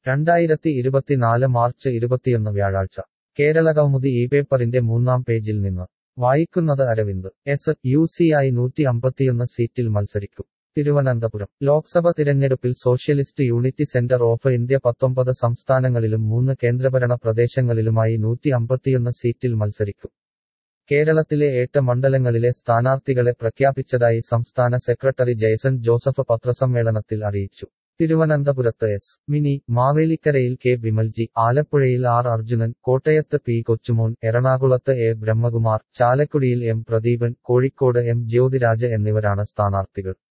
രണ്ടായിരത്തി ഇരുപത്തിനാല് മാർച്ച് ഇരുപത്തിയൊന്ന് വ്യാഴാഴ്ച കേരള കൗമുദി ഈ പേപ്പറിന്റെ മൂന്നാം പേജിൽ നിന്ന് വായിക്കുന്നത് Aravind S U C I നൂറ്റി അമ്പത്തിയൊന്ന് സീറ്റിൽ മത്സരിക്കും തിരുവനന്തപുരം ലോക്സഭ തിരഞ്ഞെടുപ്പിൽ Socialist Unity Centre of India പത്തൊമ്പത് സംസ്ഥാനങ്ങളിലും മൂന്ന് കേന്ദ്രഭരണ പ്രദേശങ്ങളിലുമായി നൂറ്റി അമ്പത്തിയൊന്ന് സീറ്റിൽ മത്സരിക്കും കേരളത്തിലെ എട്ട് മണ്ഡലങ്ങളിലെ സ്ഥാനാർത്ഥികളെ പ്രഖ്യാപിച്ചതായി സംസ്ഥാന സെക്രട്ടറി ജയസൺ ജോസഫ് പത്രസമ്മേളനത്തിൽ അറിയിച്ചു തിരുവനന്തപുരത്ത് എസ് മിനി മാവേലിക്കരയിൽ കെ ബിമൽജി ആലപ്പുഴയിൽ ആർ അർജുനൻ കോട്ടയത്ത് പി കൊച്ചുമോൻ എറണാകുളത്ത് എ ബ്രഹ്മകുമാർ ചാലക്കുടിയിൽ എം പ്രദീപൻ കോഴിക്കോട് എം ജ്യോതിരാജ് എന്നിവരാണ് സ്ഥാനാർത്ഥികൾ